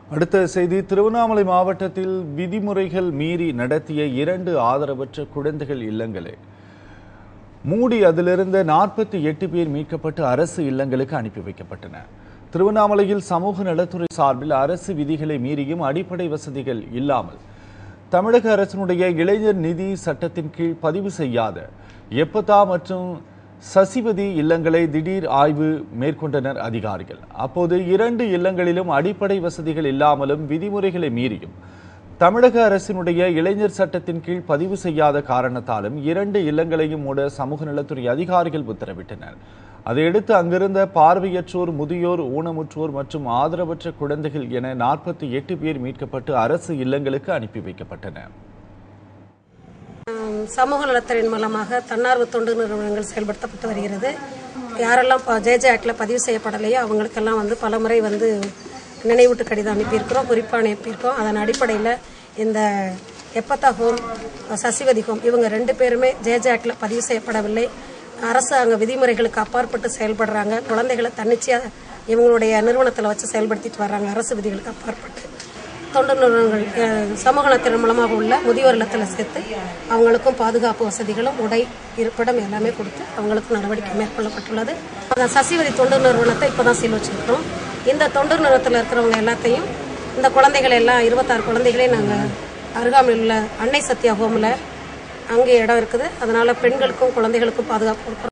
அடுத்த செய்தி திருவண்ணாமலை மாவட்டத்தில் விதிமுறைகள் மீறி நடத்திய இரண்டு ஆதரவற்ற குழந்தைகள் இல்லங்களை மூடி அதிலிருந்த நாற்பத்தி எட்டு பேர் மீட்கப்பட்டு அரசு இல்லங்களுக்கு அனுப்பி வைக்கப்பட்டன திருவண்ணாமலையில் சமூக நலத்துறை சார்பில் அரசு விதிகளை மீறியும் அடிப்படை வசதிகள் இல்லாமல் தமிழக அரசினுடைய இளைஞர் நிதி சட்டத்தின் கீழ் பதிவு செய்யாத எப்பதா மற்றும் சசிவதி இல்லங்களை திடீர் ஆய்வு மேற்கொண்டனர் அதிகாரிகள் அப்போது இரண்டு இல்லங்களிலும் அடிப்படை வசதிகள் இல்லாமலும் விதிமுறைகளை மீறியும் தமிழக அரசினுடைய இளைஞர் சட்டத்தின் கீழ் பதிவு செய்யாத காரணத்தாலும் இரண்டு இல்லங்களையும் மூட சமூக நலத்துறை அதிகாரிகள் உத்தரவிட்டனர் அதையடுத்து அங்கிருந்த பார்வையற்றோர் முதியோர் ஊனமுற்றோர் மற்றும் ஆதரவற்ற குழந்தைகள் என நாற்பத்தி எட்டு பேர் மீட்கப்பட்டு அரசு இல்லங்களுக்கு அனுப்பி வைக்கப்பட்டனர் ஆம், சமூக நலத்துறையின் மூலமாக தன்னார்வ தொண்டு நிறுவனங்கள் செயல்படுத்தப்பட்டு வருகிறது யாரெல்லாம் ஜேஜே ஆக்டில் பதிவு செய்யப்படலையோ அவங்களுக்கெல்லாம் வந்து பலமுறை வந்து நினைவூட்டு கடிதம் அனுப்பியிருக்கிறோம் குறிப்பாக அனுப்பியிருக்கோம் அதன் அடிப்படையில் இந்த எப்பத்தா ஹோம் சசிவதி ஹோம் இவங்க ரெண்டு பேருமே ஜேஜே ஆக்டில் பதிவு செய்யப்படவில்லை அரசாங்க விதிமுறைகளுக்கு அப்பாற்பட்டு செயல்படுறாங்க குழந்தைகளை தன்னிச்சையாக இவங்களுடைய நிறுவனத்தில் வச்சு செயல்படுத்திட்டு வர்றாங்க அரசு விதிகளுக்கு அப்பாற்பட்டு தொண்டு நிறுவனங்கள் அஹ், சமூக நலத்தின் மூலமாக உள்ள முதியோர் இல்லத்தில் சேர்த்து அவங்களுக்கும் பாதுகாப்பு வசதிகளும் உடை இருப்பிடம் எல்லாமே கொடுத்து அவங்களுக்கும் நடவடிக்கை மேற்கொள்ளப்பட்டுள்ளது அந்த சசிவதி தொண்டு நிறுவனத்தை இப்போ தான் சீல் வச்சிருக்கிறோம் இந்த தொண்டு நிறுவனத்தில் இருக்கிறவங்க எல்லாத்தையும் இந்த குழந்தைகள் எல்லாம் இருபத்தாறு குழந்தைகளையும் நாங்கள் அருகாமையில் உள்ள அன்னை சத்யா ஹோமில் அங்கே இடம் இருக்குது அதனால பெண்களுக்கும் குழந்தைகளுக்கும் பாதுகாப்பு கொடுக்குறோம்